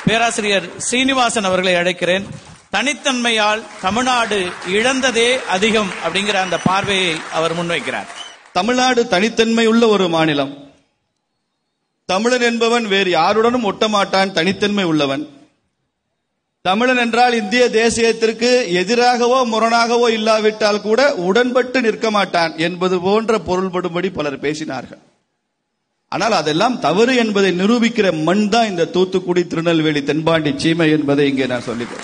பேராசிரியர் சீனிவாசன் அவர்களை அழைக்கிறேன் தனித்தன்மையால் தமிழ்நாடு இழந்ததே அதிகம் அப்படிங்கிற அந்த பார்வையை அவர் முன்வைக்கிறார் தமிழ்நாடு தனித்தன்மை உள்ள ஒரு மாநிலம் தமிழன் என்பவன் வேறு யாருடனும் ஒட்ட மாட்டான் தனித்தன்மை உள்ளவன் தமிழன் என்றால் இந்திய தேசியத்திற்கு எதிராகவோ முரணாகவோ இல்லாவிட்டால் கூட உடன்பட்டு நிற்க மாட்டான் என்பது போன்ற பொருள்படும்படி பலர் பேசினார்கள் ஆனால் அதெல்லாம் தவறு என்பதை நிரூபிக்கிற மண் தான் இந்த தூத்துக்குடி திருநெல்வேலி தென்பாண்டி சீமை என்பதை இங்கே நான் சொல்லிக்கிறேன்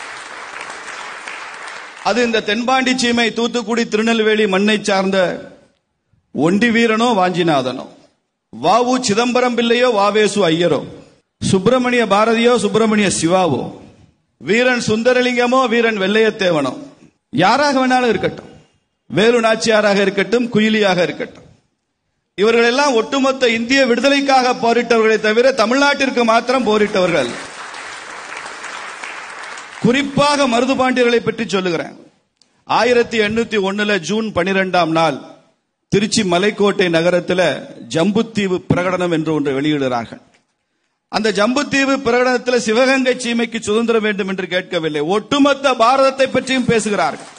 அது இந்த தென்பாண்டி சீமை தூத்துக்குடி திருநெல்வேலி மண்ணை சார்ந்த ஒண்டி வீரனோ வாஞ்சிநாதனோ வாவு சிதம்பரம் பிள்ளையோ வாவேசு ஐயரோ சுப்பிரமணிய பாரதியோ சுப்பிரமணிய சிவாவோ வீரன் சுந்தரலிங்கமோ வீரன் வெள்ளையத்தேவனோ யாராக வேணாலும் இருக்கட்டும் வேலு நாச்சியாராக இருக்கட்டும் குயிலியாக இருக்கட்டும் இவர்கள் எல்லாம் ஒட்டுமொத்த இந்திய விடுதலைக்காக போரிட்டவர்களை தவிர தமிழ்நாட்டிற்கு மாத்திரம் போரிட்டவர்கள் குறிப்பாக மருதுபாண்டியர்களை பற்றி சொல்லுகிறேன் ஆயிரத்தி எண்ணூத்தி ஒண்ணுல ஜூன் பனிரெண்டாம் நாள் திருச்சி மலைக்கோட்டை நகரத்தில் ஜம்புத்தீவு பிரகடனம் என்று ஒன்று வெளியிடுகிறார்கள் அந்த ஜம்புத்தீவு பிரகடனத்தில் சிவகங்கை சீமைக்கு சுதந்திரம் வேண்டும் என்று கேட்கவில்லை ஒட்டுமொத்த பாரதத்தை பற்றியும் பேசுகிறார்கள்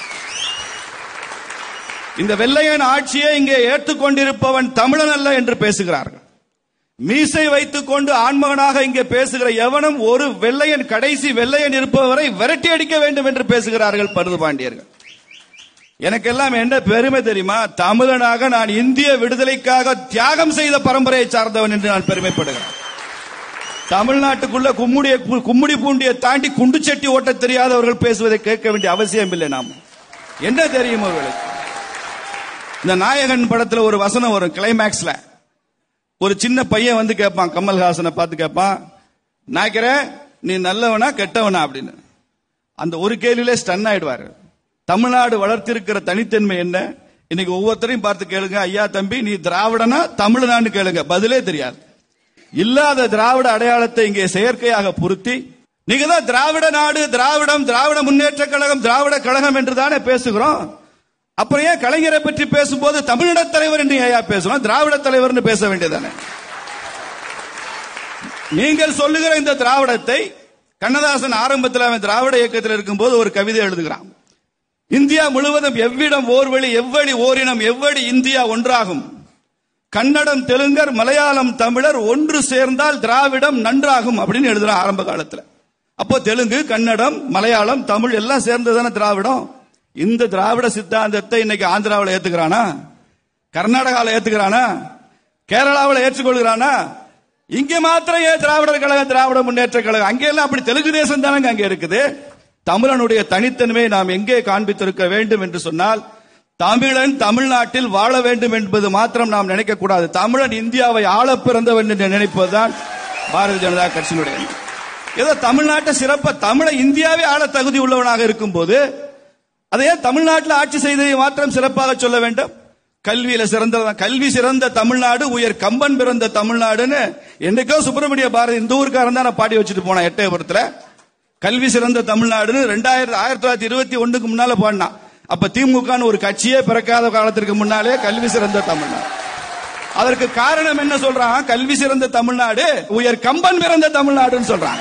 இந்த வெள்ளையன் ஆட்சியை இங்கே ஏற்றுக்கொண்டிருப்பவன் தமிழன் அல்ல என்று பேசுகிறார்கள் மீசை வைத்துக் கொண்டு ஆண்மகனாக இங்கே பேசுகிற எவனும் ஒரு வெள்ளையன் கடைசி வெள்ளையன் இருப்பவரை விரட்டி அடிக்க வேண்டும் என்று பேசுகிறார்கள் பருது பாண்டியர்கள் எனக்கெல்லாம் என்ன பெருமை தெரியுமா தமிழனாக நான் இந்திய விடுதலைக்காக தியாகம் செய்த பரம்பரையை சார்ந்தவன் என்று நான் பெருமைப்படுகிறேன் தமிழ்நாட்டுக்குள்ள கும்முடிய கும்முடி பூண்டியை தாண்டி குண்டு சட்டி ஓட்ட தெரியாதவர்கள் பேசுவதை கேட்க வேண்டிய அவசியம் இல்லை நாம் என்ன தெரியும் அவர்களுக்கு இந்த நாயகன் படத்துல ஒரு வசனம் வரும் கிளைமேக்ஸ்ல ஒரு சின்ன பையன் வந்து கேட்பான் கமல்ஹாசனை பார்த்து கேட்பான் நாய்க்கிற நீ நல்லவனா கெட்டவனா அப்படின்னு அந்த ஒரு கேள்வியிலே ஸ்டன் ஆயிடுவாரு தமிழ்நாடு வளர்த்திருக்கிற தனித்தன்மை என்ன இன்னைக்கு ஒவ்வொருத்தரையும் பார்த்து கேளுங்க ஐயா தம்பி நீ திராவிடனா தமிழ்நாடு கேளுங்க பதிலே தெரியாது இல்லாத திராவிட அடையாளத்தை இங்கே செயற்கையாக பொருத்தி நீங்க தான் திராவிட நாடு திராவிடம் திராவிட முன்னேற்ற கழகம் திராவிட கழகம் என்று தானே பேசுகிறோம் அப்புறம் ஏன் கலைஞரை பற்றி பேசும்போது தமிழின தலைவர் என்று ஏயா பேசுறோம் திராவிட தலைவர் பேச வேண்டியதானே நீங்கள் சொல்லுகிற இந்த திராவிடத்தை கண்ணதாசன் ஆரம்பத்தில் அவன் திராவிட இயக்கத்தில் இருக்கும்போது ஒரு கவிதை எழுதுகிறான் இந்தியா முழுவதும் எவ்விடம் ஓர்வழி எவ்வழி ஓரினம் எவ்வழி இந்தியா ஒன்றாகும் கன்னடம் தெலுங்கர் மலையாளம் தமிழர் ஒன்று சேர்ந்தால் திராவிடம் நன்றாகும் அப்படின்னு எழுதுறான் ஆரம்ப காலத்துல அப்போ தெலுங்கு கன்னடம் மலையாளம் தமிழ் எல்லாம் சேர்ந்ததானே திராவிடம் இந்த திராவிட சித்தாந்தத்தை இன்னைக்கு ஆந்திராவில் ஏத்துக்கிறானா கர்நாடகாவில் ஏத்துக்கிறானா கேரளாவில் ஏற்றுக்கொள்கிறானா இங்க மாத்திரம் ஏன் திராவிடர் கழகம் திராவிட முன்னேற்ற கழகம் அங்கே எல்லாம் அப்படி தெலுங்கு தேசம் தானங்க அங்க இருக்குது தமிழனுடைய தனித்தன்மையை நாம் எங்கே காண்பித்திருக்க வேண்டும் என்று சொன்னால் தமிழன் தமிழ்நாட்டில் வாழ வேண்டும் என்பது மாத்திரம் நாம் நினைக்க கூடாது தமிழன் இந்தியாவை ஆள பிறந்தவன் என்று நினைப்பதுதான் பாரதிய ஜனதா கட்சியினுடைய எண்ணம். ஏதோ தமிழ்நாட்டை சிறப்ப தமிழை இந்தியாவே ஆள தகுதி உள்ளவனாக இருக்கும் போது அதையே தமிழ்நாட்டில் ஆட்சி செய்ததை மாத்திரம் சிறப்பாக சொல்ல வேண்டும் கல்வியில சிறந்த கல்வி சிறந்த தமிழ்நாடு உயர் கம்பன் பிறந்த தமிழ்நாடுன்னு என்னைக்கோ சுப்பிரமணிய பாரதி இந்த ஊருக்காரன் தான் நான் பாடி வச்சுட்டு போனேன் எட்டயபுரத்துல கல்வி சிறந்த தமிழ்நாடுன்னு ரெண்டாயிரத்தி ஆயிரத்தி தொள்ளாயிரத்தி இருபத்தி ஒண்ணுக்கு முன்னால பாடினான் அப்ப திமுகன்னு ஒரு கட்சியே பிறக்காத காலத்திற்கு முன்னாலே கல்வி சிறந்த தமிழ்நாடு அதற்கு காரணம் என்ன சொல்றான் கல்வி சிறந்த தமிழ்நாடு உயர் கம்பன் பிறந்த தமிழ்நாடுன்னு சொல்றான்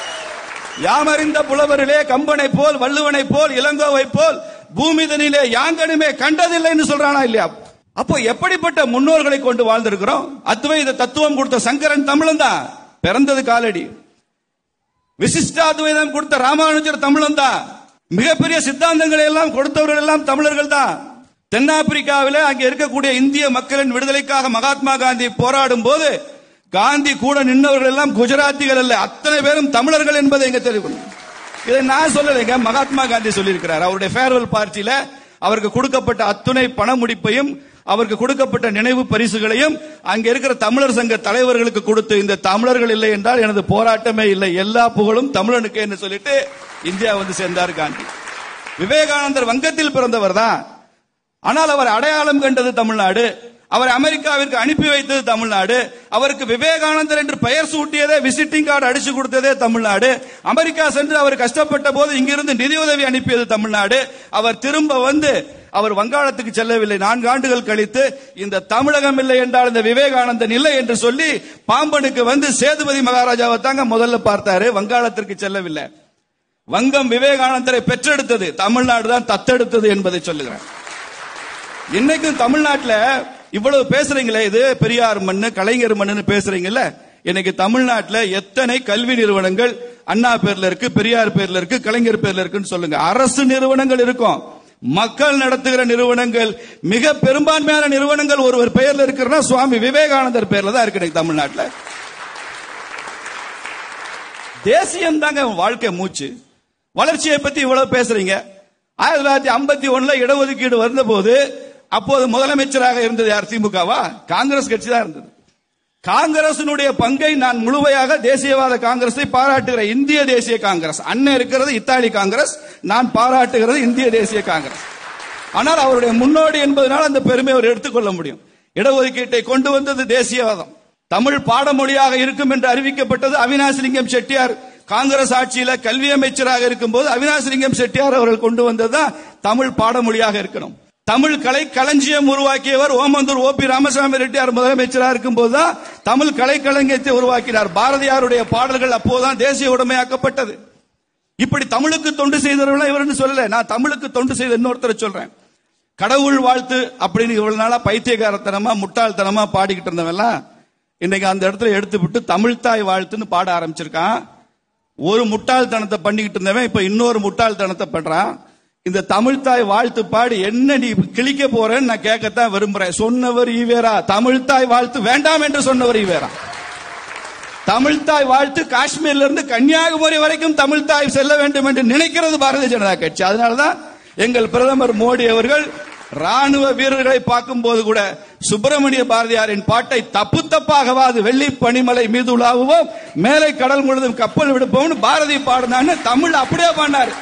யாமறிந்த புலவரிலே கம்பனை போல் வள்ளுவனை போல் இளங்கோவை போல் பூமிதனிலே யாங்கனுமே கண்டதில்லைன்னு சொல்றானா இல்லையா அப்போ எப்படிப்பட்ட முன்னோர்களை கொண்டு வாழ்ந்திருக்கிறோம் அத்வைத தத்துவம் கொடுத்த சங்கரன் தமிழன் தான் பிறந்தது காலடி விசிஷ்டாத்வைதம் கொடுத்த ராமானுஜர் தமிழன் தான் மிகப்பெரிய சித்தாந்தங்களை எல்லாம் கொடுத்தவர்கள் எல்லாம் தமிழர்கள் தான் தென்னாப்பிரிக்காவில அங்க இருக்கக்கூடிய இந்திய மக்களின் விடுதலைக்காக மகாத்மா காந்தி போராடும் போது காந்தி கூட நின்றவர்கள் எல்லாம் குஜராத்திகள் அல்ல அத்தனை பேரும் தமிழர்கள் என்பதை எங்க தெரிவிக்கணும் இதை நான் சொல்லலைங்க மகாத்மா காந்தி சொல்லியிருக்கிறார் அவருடைய ஃபேர்வெல் பார்ட்டியில அவருக்கு கொடுக்கப்பட்ட அத்துணை பண முடிப்பையும் அவருக்கு கொடுக்கப்பட்ட நினைவு பரிசுகளையும் அங்க இருக்கிற தமிழர் சங்க தலைவர்களுக்கு கொடுத்து இந்த தமிழர்கள் இல்லை என்றால் எனது போராட்டமே இல்லை எல்லா புகழும் தமிழனுக்கு என்று சொல்லிட்டு இந்தியா வந்து சேர்ந்தார் காந்தி விவேகானந்தர் வங்கத்தில் பிறந்தவர் தான் ஆனால் அவர் அடையாளம் கண்டது தமிழ்நாடு அவர் அமெரிக்காவிற்கு அனுப்பி வைத்தது தமிழ்நாடு அவருக்கு விவேகானந்தர் என்று பெயர் சூட்டியதே விசிட்டிங் கார்டு அடிச்சு கொடுத்ததே தமிழ்நாடு அமெரிக்கா சென்று அவர் கஷ்டப்பட்ட போது இங்கிருந்து நிதியுதவி அனுப்பியது தமிழ்நாடு அவர் திரும்ப வந்து அவர் வங்காளத்துக்கு செல்லவில்லை நான்கு ஆண்டுகள் கழித்து இந்த தமிழகம் இல்லை என்றால் இந்த விவேகானந்தன் இல்லை என்று சொல்லி பாம்பனுக்கு வந்து சேதுபதி மகாராஜாவை தாங்க முதல்ல பார்த்தாரு வங்காளத்திற்கு செல்லவில்லை வங்கம் விவேகானந்தரை பெற்றெடுத்தது தமிழ்நாடு தான் தத்தெடுத்தது என்பதை சொல்லுகிறேன் இன்னைக்கும் தமிழ்நாட்டுல இவ்வளவு பேசுறீங்களே இது பெரியார் மண்ணு கலைஞர் மண்ணுன்னு பேசுறீங்கல்ல இன்னைக்கு தமிழ்நாட்டுல எத்தனை கல்வி நிறுவனங்கள் அண்ணா பேர்ல இருக்கு பெரியார் பேர்ல இருக்கு கலைஞர் பேர்ல இருக்குன்னு சொல்லுங்க அரசு நிறுவனங்கள் இருக்கும் மக்கள் நடத்துகிற நிறுவனங்கள் மிக பெரும்பான்மையான நிறுவனங்கள் ஒருவர் பெயர்ல இருக்கிறனா சுவாமி விவேகானந்தர் பேர்ல தான் இருக்கு இன்னைக்கு தமிழ்நாட்டுல தேசியம் தாங்க வாழ்க்கை மூச்சு வளர்ச்சியை பத்தி இவ்வளவு பேசுறீங்க ஆயிரத்தி தொள்ளாயிரத்தி ஐம்பத்தி ஒண்ணுல இடஒதுக்கீடு வந்தபோது அப்போது முதலமைச்சராக இருந்தது யார் திமுகவா காங்கிரஸ் கட்சி தான் இருந்தது காங்கிரசினுடைய பங்கை நான் முழுமையாக தேசியவாத காங்கிரஸை பாராட்டுகிறேன் இந்திய தேசிய காங்கிரஸ் அண்ணன் இருக்கிறது இத்தாலி காங்கிரஸ் நான் பாராட்டுகிறது இந்திய தேசிய காங்கிரஸ் ஆனால் அவருடைய முன்னோடி என்பதனால் அந்த பெருமை அவர் எடுத்துக்கொள்ள முடியும் இடஒதுக்கீட்டை கொண்டு வந்தது தேசியவாதம் தமிழ் பாடமொழியாக இருக்கும் என்று அறிவிக்கப்பட்டது அவினாசிலிங்கம் செட்டியார் காங்கிரஸ் ஆட்சியில கல்வி அமைச்சராக இருக்கும்போது அவினாசிலிங்கம் செட்டியார் அவர்கள் கொண்டு வந்ததுதான் தமிழ் பாடமொழியாக இருக்கணும் தமிழ் கலை களஞ்சியம் உருவாக்கியவர் ஓமந்தூர் ஓ பி ராமசாமி ரெட்டியார் முதலமைச்சராக இருக்கும் போதுதான் தமிழ் கலை களஞ்சியத்தை உருவாக்கினார் பாரதியாருடைய பாடல்கள் அப்போதுதான் தேசிய உடைமையாக்கப்பட்டது இப்படி தமிழுக்கு தொண்டு செய்தவர்கள் இவர்னு சொல்லல நான் தமிழுக்கு தொண்டு செய்த இன்னொருத்தரை சொல்றேன் கடவுள் வாழ்த்து அப்படின்னு இவ்வளவு நாளா பைத்தியகாரத்தனமா முட்டாள்தனமா பாடிக்கிட்டு இருந்தவெல்லாம் இன்னைக்கு அந்த இடத்துல எடுத்து விட்டு தமிழ்தாய் வாழ்த்துன்னு பாட ஆரம்பிச்சிருக்கான் ஒரு முட்டாள்தனத்தை பண்ணிக்கிட்டு இருந்தவன் இப்ப இன்னொரு முட்டாள்தனத்தை பண்றான் இந்த தமிழ்தாய் வாழ்த்து பாடி என்ன நீ கிழிக்க போறேன்னு நான் கேட்கத்தான் விரும்புறேன் சொன்னவர் ஈவேரா தமிழ்தாய் வாழ்த்து வேண்டாம் என்று சொன்னவர் ஈவேரா தமிழ்தாய் வாழ்த்து காஷ்மீர்ல இருந்து கன்னியாகுமரி வரைக்கும் தமிழ்தாய் செல்ல வேண்டும் என்று நினைக்கிறது பாரதிய ஜனதா கட்சி அதனாலதான் எங்கள் பிரதமர் மோடி அவர்கள் ராணுவ வீரர்களை பார்க்கும் போது கூட சுப்பிரமணிய பாரதியாரின் பாட்டை தப்பு தப்பாகவாது வெள்ளி பனிமலை மீது உலாவுவோம் மேலை கடல் முழுதும் கப்பல் விடுப்போம்னு பாரதி பாடினான்னு தமிழ் அப்படியே பண்ணாரு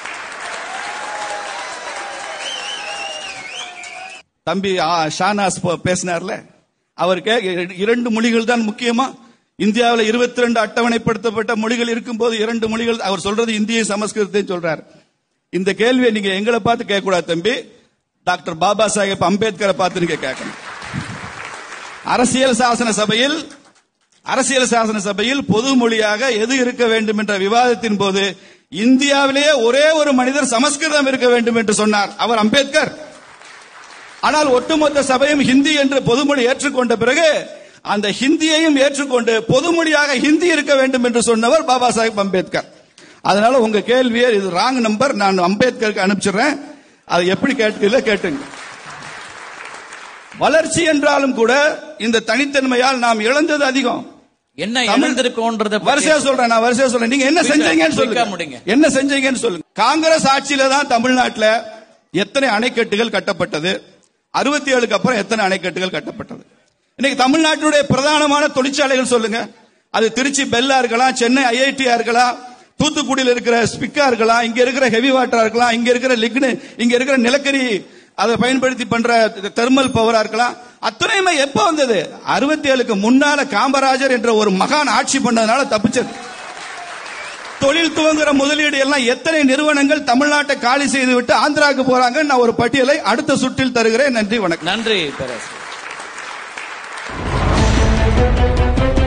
தம்பி ஆ, ஷானாஸ் போ- பேசினார்ல அவர் கே இரண்டு மொழிகள் தான் முக்கியமா இந்தியாவில் இருபத்தி ரெண்டு அட்டவணைப்படுத்தப்பட்ட மொழிகள் இருக்கும்போது இரண்டு மொழிகள் அவர் சொல்றது இந்திய சமஸ்கிருதத்தையும் சொல்றார் இந்த கேள்வியை நீங்க எங்களை பார்த்து கேட்க கூடாது தம்பி டாக்டர் பாபா சாஹேப் அம்பேத்கரை பார்த்து நீங்க கேட்கணும் அரசியல் சாசன சபையில் அரசியல் சாசன சபையில் பொது மொழியாக எது இருக்க வேண்டும் என்ற விவாதத்தின் போது இந்தியாவிலேயே ஒரே ஒரு மனிதர் சமஸ்கிருதம் இருக்க வேண்டும் என்று சொன்னார் அவர் அம்பேத்கர் ஆனால் ஒட்டுமொத்த சபையும் ஹிந்தி என்று பொதுமொழி ஏற்றுக்கொண்ட பிறகு அந்த ஹிந்தியையும் ஏற்றுக்கொண்டு பொதுமொழியாக ஹிந்தி இருக்க வேண்டும் என்று சொன்னவர் பாபா சாஹேப் அம்பேத்கர் அதனால உங்க கேள்வியே இது ராங் நம்பர் நான் அம்பேத்கருக்கு அனுப்பிச்சிடுறேன் அதை எப்படி கேட்கல கேட்டுங்க வளர்ச்சி என்றாலும் கூட இந்த தனித்தன்மையால் நாம் இழந்தது அதிகம் என்ன தமிழ் இழந்திருக்கோன்றத பத்தி- வரிசையா சொல்றேன் நான் வரிசையா சொல்றேன் நீங்க என்ன Quick-ஆ, செஞ்சீங்கன்னு quick-ஆ சொல்லுங்க முடிங்க. என்ன செஞ்சீங்கன்னு சொல்லுங்க காங்கிரஸ் ஆட்சியில தான் தமிழ்நாட்டுல எத்தனை அணைக்கட்டுகள் கட்டப்பட்டது அறுபத்தி ஏழுக்கு அப்புறம் எத்தனை அணைக்கட்டுகள் கட்டப்பட்டது இன்னைக்கு தமிழ்நாட்டினுடைய பிரதானமான தொழிற்சாலைகள் சொல்லுங்க அது திருச்சி பெல்லா இருக்கலாம் சென்னை ஐஐடியா இருக்கலாம் தூத்துக்குடியில் இருக்கிற ஸ்பிக்கா இருக்கலாம் இங்க இருக்கிற ஹெவி வாட்டரா இருக்கலாம் இங்க இருக்கிற லிக்னு இங்க இருக்கிற நிலக்கரி அதை பயன்படுத்தி பண்ற தெர்மல் பவரா இருக்கலாம் அத்தனையுமே எப்ப வந்தது அறுபத்தி ஏழுக்கு முன்னால காமராஜர் என்ற ஒரு மகான் ஆட்சி பண்ணதுனால தப்பிச்சது தொழில் துவங்குற முதலீடு எல்லாம் எத்தனை நிறுவனங்கள் தமிழ்நாட்டை காலி செய்து விட்டு ஆந்திராவுக்கு போறாங்க நான் ஒரு பட்டியலை அடுத்த சுற்றில் தருகிறேன் நன்றி வணக்கம் நன்றி பேராசிரியர்